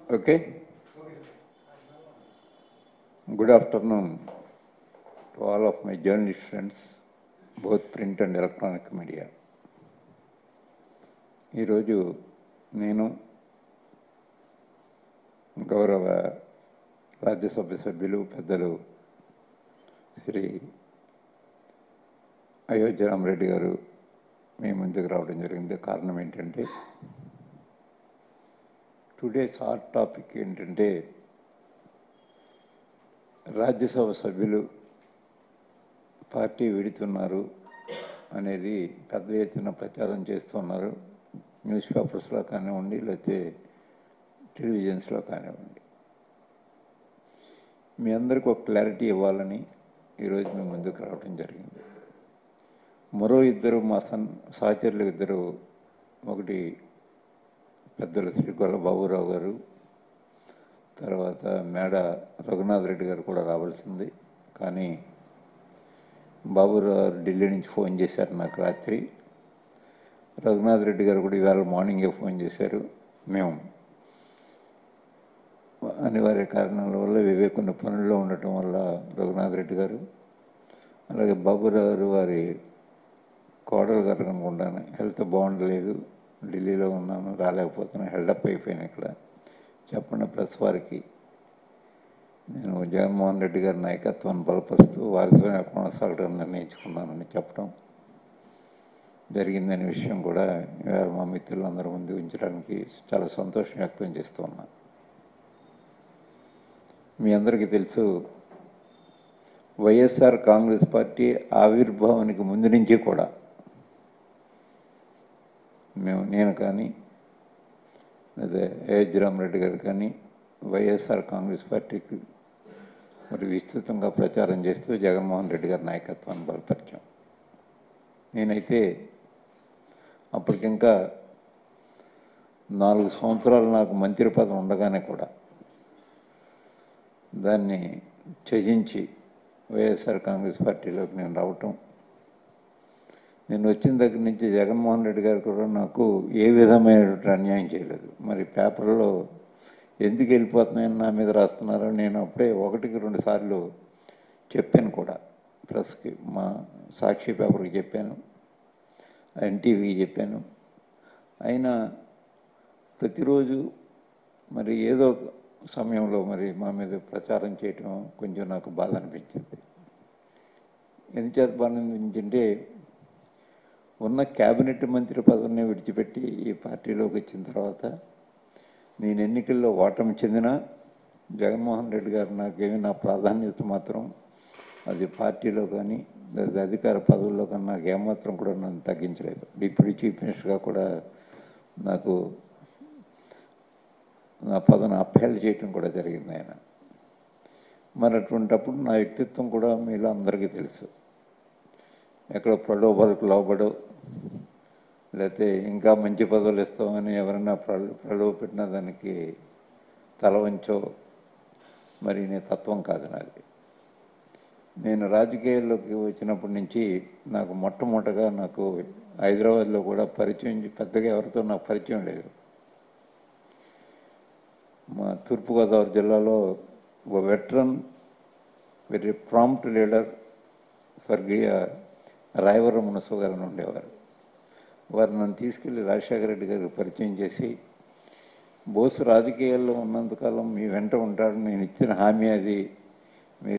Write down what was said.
Okay? Good afternoon to all of my journalist friends, both print and electronic media. ఈరోజు నేను గౌరవ రాజ్యసభ సభ్యులు పెద్దలు శ్రీ అయోధ్య రామరెడ్డి గారు మీ ముందుకు రావడం జరిగింది కారణం ఏంటంటే టుడేస్ హాట్ టాపిక్ ఏంటంటే రాజ్యసభ సభ్యులు పార్టీ విడుతున్నారు అనేది పెద్ద ఎత్తున ప్రచారం చేస్తున్నారు న్యూస్ పేపర్స్లో కానివ్వండి లేకపోతే టెలివిజన్స్లో కానివ్వండి మీ అందరికీ ఒక క్లారిటీ ఇవ్వాలని ఈరోజు మీ ముందుకు రావడం జరిగింది మరో ఇద్దరు మా సన్ సహచరులు ఇద్దరు ఒకటి పెద్దలు శ్రీ గొల్ల బాబురావు గారు తర్వాత మేడ రఘునాథ్ రెడ్డి గారు కూడా రావాల్సింది కానీ బాబురావు గారు ఢిల్లీ నుంచి ఫోన్ చేశారు నాకు రాత్రి రఘునాథ్ రెడ్డి గారు కూడా ఇవాళ మార్నింగే ఫోన్ చేశారు మేము అనివార్య కారణాల వల్ల వివేక్ కొన్ని పనుల్లో ఉండటం వల్ల రఘునాథ్ రెడ్డి గారు అలాగే బాబురావు గారు వారి కోడలు గారు అనుకుంటాను హెల్త్ బాగుండలేదు ఢిల్లీలో ఉన్నాను రాలేకపోతున్నాను హెల్డప్ అయిపోయాను ఇక్కడ చెప్పండి ప్రెస్ వారికి నేను జగన్మోహన్ రెడ్డి గారి నాయకత్వాన్ని బలపరుస్తూ వారితోనే కొనసాగడం నిర్ణయించుకున్నానని చెప్పడం జరిగిందనే విషయం కూడా ఇవాళ మా మిత్రులందరి ముందు ఉంచడానికి చాలా సంతోషం వ్యక్తం చేస్తూ ఉన్నాను మీ అందరికీ తెలుసు వైఎస్ఆర్ కాంగ్రెస్ పార్టీ ఆవిర్భావానికి ముందు నుంచి కూడా మేము నేను కానీ అదే అయోధ్య రామరెడ్డి గారు కానీ వైఎస్ఆర్ కాంగ్రెస్ పార్టీకి మరి విస్తృతంగా ప్రచారం చేస్తూ జగన్మోహన్ రెడ్డి గారి నాయకత్వాన్ని బలపరిచాం నేనైతే అప్పటికింకా నాలుగు సంవత్సరాలు నాకు మంత్రి పదం ఉండగానే కూడా దాన్ని త్యజించి వైఎస్ఆర్ కాంగ్రెస్ పార్టీలోకి నేను రావటం నేను వచ్చిన దగ్గర నుంచి జగన్మోహన్ రెడ్డి గారు కూడా నాకు ఏ విధమైనటువంటి అన్యాయం చేయలేదు మరి పేపర్లో ఎందుకు వెళ్ళిపోతున్నాయని నా మీద రాస్తున్నారో నేను అప్పుడే ఒకటికి రెండు సార్లు చెప్పాను కూడా ప్రెస్కి మా సాక్షి పేపర్కి చెప్పాను ఎన్టీవీకి చెప్పాను అయినా ప్రతిరోజు మరి ఏదో సమయంలో మరి మా మీద ప్రచారం చేయటం కొంచెం నాకు బాధ అనిపించింది ఎందుచేత బాధ అనిపించింటే ఉన్న క్యాబినెట్ మంత్రి పదవిని విడిచిపెట్టి ఈ పార్టీలోకి వచ్చిన తర్వాత నేను ఎన్నికల్లో ఓటమి చెందిన జగన్మోహన్ రెడ్డి గారు నాకేమి నా ప్రాధాన్యత మాత్రం అది పార్టీలో కానీ లేదా అధికార పదవుల్లో కానీ నాకు ఏమాత్రం కూడా నన్ను తగ్గించలేదు డిప్యూటీ చీఫ్ మినిస్టర్గా కూడా నాకు నా పదవిని అప్పహేళ చేయటం కూడా జరిగింది ఆయన మరి అటువంటప్పుడు నా వ్యక్తిత్వం కూడా మీలో అందరికీ తెలుసు ఎక్కడ ప్రలోభాలకు లోబడో లేకపోతే ఇంకా మంచి పదవులు ఇస్తామని ఎవరైనా ప్రలో ప్రలోభ పెట్టిన దానికి తల వంచో మరి నీ తత్వం కాదు నాది నేను రాజకీయాల్లోకి వచ్చినప్పటి నుంచి నాకు మొట్టమొదటగా నాకు హైదరాబాద్లో కూడా పరిచయం పెద్దగా ఎవరితో నాకు పరిచయం లేదు మా తూర్పుగోదావరి జిల్లాలో ఒక వెటరన్ వెరీ ప్రాంప్ట్ లీడర్ స్వర్గీయ రాయవరం మునసు గారు ఉండేవారు వారు నన్ను తీసుకెళ్లి రాజశేఖర రెడ్డి గారికి పరిచయం చేసి బోసు రాజకీయాల్లో ఉన్నంతకాలం మీ వెంట ఉంటాడు నేను ఇచ్చిన హామీ అది